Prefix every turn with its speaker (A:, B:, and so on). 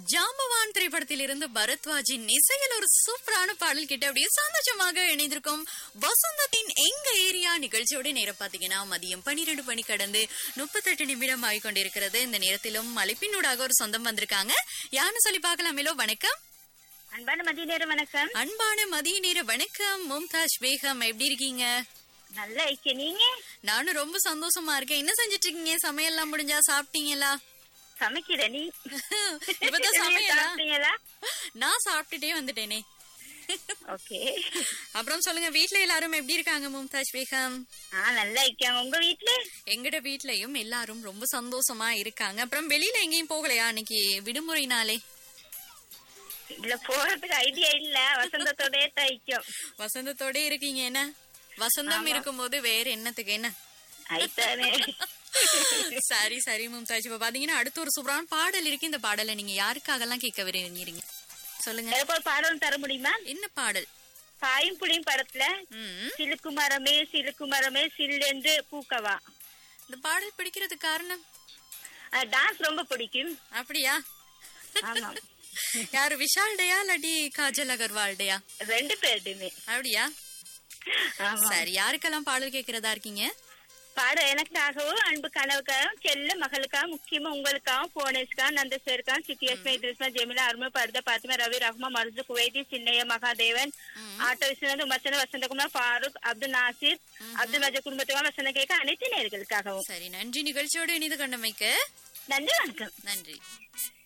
A: ஜாம்பவான் திரைப்படத்தில் இருந்து பரத்வாஜின் இசையில் ஒரு சூப்பரான பாடல் கிட்ட அப்படியே சந்தோஷமாக இணைந்திருக்கும் வசந்தத்தின் எங்க ஏரியா நிகழ்ச்சியோட நேரம் பாத்தீங்கன்னா மதியம் பன்னிரண்டு மணி கடந்து முப்பத்தெட்டு நிமிடம் ஆகிக் கொண்டிருக்கிறது இந்த நேரத்திலும் மலைப்பினூடாக ஒரு சொந்தம் வந்திருக்காங்க யாருன்னு சொல்லி பார்க்கலாமேலோ வணக்கம்
B: அன்பான மதிய நேரம் வணக்கம்
A: அன்பான மதிய நேர வணக்கம் மும்தாஜ் பேகம் எப்படி இருக்கீங்க
B: நல்ல ஐக்கிய நீங்க
A: நானும் ரொம்ப சந்தோஷமா இருக்கேன் என்ன செஞ்சிட்டு இருக்கீங்க சமையல்லாம் முடிஞ்சா சாப்பிட்டீங்களா
B: சமைக்கிற நீ
A: இப்பதான் சமையலா
B: சாப்பிட்டீங்களா
A: நான் சாப்பிட்டுட்டே வந்துட்டேனே
B: ஓகே
A: அப்புறம் சொல்லுங்க வீட்ல எல்லாரும் எப்படி இருக்காங்க மும்தாஜ் பேகம்
B: ஆ நல்லா ஐக்கியம் உங்க வீட்ல
A: எங்கட வீட்லயும் எல்லாரும் ரொம்ப சந்தோஷமா இருக்காங்க அப்புறம் வெளியில எங்கேயும் போகலையா அன்னைக்கு விடுமுறை நாளே
B: இல்ல போறதுக்கு ஐடியா இல்ல வசந்தத்தோட ஐக்கியம்
A: வசந்தத்தோட இருக்கீங்க என்ன வசந்தம் இருக்கும்போது வேற என்னத்துக்கு என்ன
B: ஐத்தானே
A: சரி சரி மும்தாஜ் இப்ப பாத்தீங்கன்னா அடுத்து ஒரு சூப்பரான பாடல் இருக்கு இந்த பாடலை நீங்க யாருக்காகலாம் கேட்க விரும்புறீங்க சொல்லுங்க
B: எனக்கு ஒரு பாடல் தர முடியுமா
A: என்ன பாடல்
B: பாயும் புளியும் படத்துல
A: ம்
B: சிலுக்கு மரமே சிலுக்கு மரமே சில்லென்று பூக்கவா
A: இந்த பாடல் பிடிக்கிறதுக்கு காரணம்
B: டான்ஸ் ரொம்ப பிடிக்கும்
A: அப்படியா
B: ஆமா
A: யாரு விஷால் டேயா இல்லாட்டி காஜல் அகர்வால் டேயா
B: ரெண்டு பேருமே
A: அப்படியா
B: ஆமா
A: சரி யாருக்கெல்லாம் பாடல் கேக்குறதா இருக்கீங்க
B: பாட எனக்காகவும் அன்பு கனவுக்காகவும் செல்ல மகளுக்காகவும் முக்கியமா உங்களுக்காகவும் போனேஸ்கான் நந்தசேர்கான் சித்தியஸ்மா இத்ரிஸ்மா ஜெமிலா அருமை பரத பாத்திமா ரவி ரஹ்மா மருது குவைதி சின்னைய மகாதேவன் ஆட்டோ விஸ்வநாத் உமச்சன வசந்தகுமார் ஃபாரூக் அப்துல் நாசிர் அப்துல் மஜா குடும்பத்துக்காக வசந்த கேட்க அனைத்து நேர்களுக்காகவும்
A: சரி நன்றி நிகழ்ச்சியோடு இணைந்து கண்டமைக்கு
B: நன்றி வணக்கம்
A: நன்றி